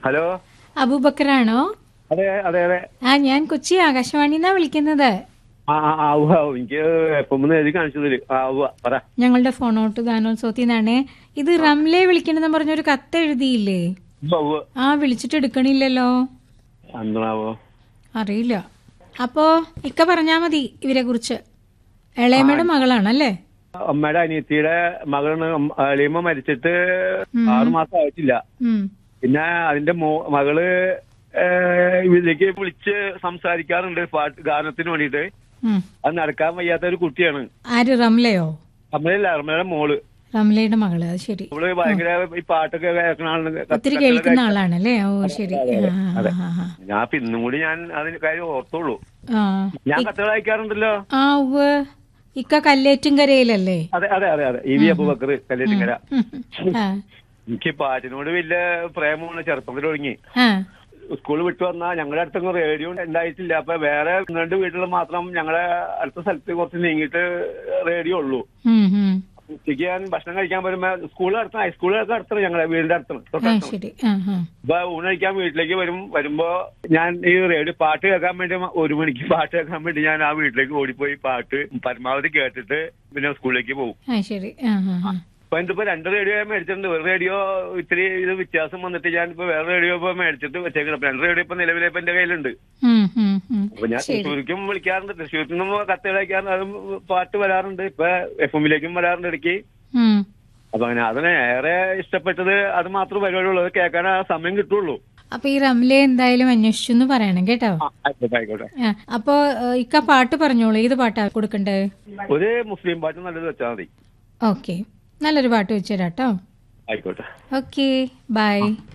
Hello അബൂബക്കറാണോ അതെ അതെ അതെ ആ ഞാൻ കൊച്ചി ആകാശവാണിന്നാ വിളിക്കുന്നത് ആ ആ ആ ഉവ്വ ഉവ്വ. എനിക്ക് എപ്പം ഒന്ന് എഴുതി കാണിച്ചു തരും ആ ഉവ്വ പറ ഞങ്ങളുടെ ഫോണോട്ട് ഗാനോത്സവത്തിൽ നിന്നാണ് ഇത് റംലെ വിളിക്കണമെന്ന് പറഞ്ഞൊരു കത്ത് എഴുതിയില്ലേ ഉവ്വ ഉവ്വ ആ വിളിച്ചിട്ട് എടുക്കണില്ലല്ലോ എന്താണാവോ അറിയില്ല അപ്പോ ഇക്ക പറഞ്ഞാ മതി ഇവരെ കുറിച്ച് ഇളയമ്മയുടെ മകളാണല്ലേ അമ്മയുടെ അനിയത്തിയുടെ മകളാണ് അമ്മ- അളിയമ്മ മരിച്ചിട്ട് ആറു മാസം ആയിട്ടില്ല ഉം പിന്നെ അതിന്റെ മോ- മകള് ഏഹ്, ഇതിലേക്ക് വിളിച്ച് സംസാരിക്കാറുണ്ട് പാട്ട് ഗാനത്തിന് വേണ്ടിയിട്ട് ഉം. അത് നടക്കാൻ വയ്യാത്ത ഒരു കുട്ടിയാണ് ആര് റംലയോ അമ്മയില്ല അമ്മയുടെ മോള് റംലയുടെ മകള് അത് ശരി അവള് ഭയങ്കര ഈ പാട്ടൊക്കെ കേൾക്കണ ആളാണ് ഒത്തിരി കേൾക്കുന്ന ആളാണല്ലേ ഓ ശരി ആ, ആ, ആ, ആ. ഞാൻ ഇപ്പൊ ഇന്നും കൂടി ഞാൻ അതിന് കാര്യം ഓർത്തോളൂ ആ ഞാൻ കത്തുകൾ അയക്കാറുണ്ടല്ലോ ആ ഉവ്വ് ഇക്ക കല്ലേറ്റുംകരയിലല്ലേ അതെ അതെ അതെ അതെ ഇ വി അബുബക്കർ കല്ലേറ്റിങ്ങര ഉം. ആ എനിക്ക് പാട്ടിനോട് വലിയ പ്രേമമാണ് ചെറുപ്പത്തിൽ തുടങ്ങി ആ സ്കൂൾ വിട്ടു വന്നാ ഞങ്ങളുടെ അടുത്തൊന്നും റേഡിയോ ഉണ്ടായിട്ടില്ല അപ്പൊ വേറെ രണ്ട് വീട്ടിൽ മാത്രം ഞങ്ങളെ അടുത്ത സ്ഥലത്ത് കുറച്ച് നീങ്ങിയിട്ട് റേഡിയോ ഉള്ളൂ ഉം, ഉം. ഉച്ചയ്ക്ക് ഞാൻ ഭക്ഷണം കഴിക്കാൻ വരുമ്പോ സ്കൂൾ അടുത്താണ് ഹൈസ്കൂളൊക്കെ അടുത്താണ് ഞങ്ങളെ വീടിന്റെ അടുത്താണ് ആ തൊട്ടടുത്താണ് ശരി ആ ആ അപ്പൊ ഊണ് കഴിക്കാൻ വീട്ടിലേക്ക് വരും വരുമ്പോ ഞാൻ ഈ റേഡിയോ പാട്ട് കേൾക്കാൻ വേണ്ടി ഒരു മണിക്ക് പാട്ട് കേൾക്കാൻ വേണ്ടി ഞാൻ ആ വീട്ടിലേക്ക് ഓടിപ്പോയി പാട്ട് പരമാവധി കേട്ടിട്ട് പിന്നെ സ്കൂളിലേക്ക് പോകും ആ ശരി ആ ആ ആ അപ്പൊ ഇതിപ്പോ രണ്ട് റേഡിയോ ഞാൻ മേടിച്ചിട്ടുണ്ട് ഒരു റേഡിയോ ഇത്തിരി ഇത് വ്യത്യാസം വന്നിട്ട് ഞാൻ ഇപ്പൊ വേറെ റേഡിയോ ഇപ്പൊ മേടിച്ചിട്ട് വെച്ചേക്കണം അപ്പൊ രണ്ട് റേഡിയോ ഇപ്പൊ നിലവിലെ ഇപ്പൊ എന്റെ കയ്യിലുണ്ട് ഉം, ഉം, ഉം. അപ്പൊ ഞാൻ ശരി തൃശ്ശൂർക്കും വിളിക്കാറുണ്ട് തൃശ്ശൂരിൽ നിന്നും കത്തുകൾ അയക്കാറുണ്ട് അതും പാട്ട് വരാറുണ്ട് ഇപ്പൊ എഫ് എമ്മിലേക്കും വരാറുണ്ട് ഇടയ്ക്ക് ഉം. അപ്പൊ അങ്ങനെ അതിന് ഏറെ ഇഷ്ടപ്പെട്ടത് അത് മാത്രമേ പരിപാടിയുള്ളൂ അത് കേൾക്കാൻ ആ സമയം കിട്ടുള്ളൂ അപ്പൊ ഈ റംലെ എന്തായാലും അന്വേഷിച്ചു എന്ന് പറയണം കേട്ടോ ആ, ആയിക്കോട്ടെ ആയിക്കോട്ടെ ആ, അപ്പൊ ഏ, ഇക്ക പാട്ട് പറഞ്ഞോളൂ ഏത് പാട്ടാ കൊടുക്കണ്ടേ ഒരു മുസ്ലിം പാട്ട് നല്ലത് വെച്ചാൽ മതി ഓക്കെ നല്ലൊരു പാട്ട് വെച്ചുതരാം കേട്ടോ ആയിക്കോട്ടെ ഓക്കെ ബൈ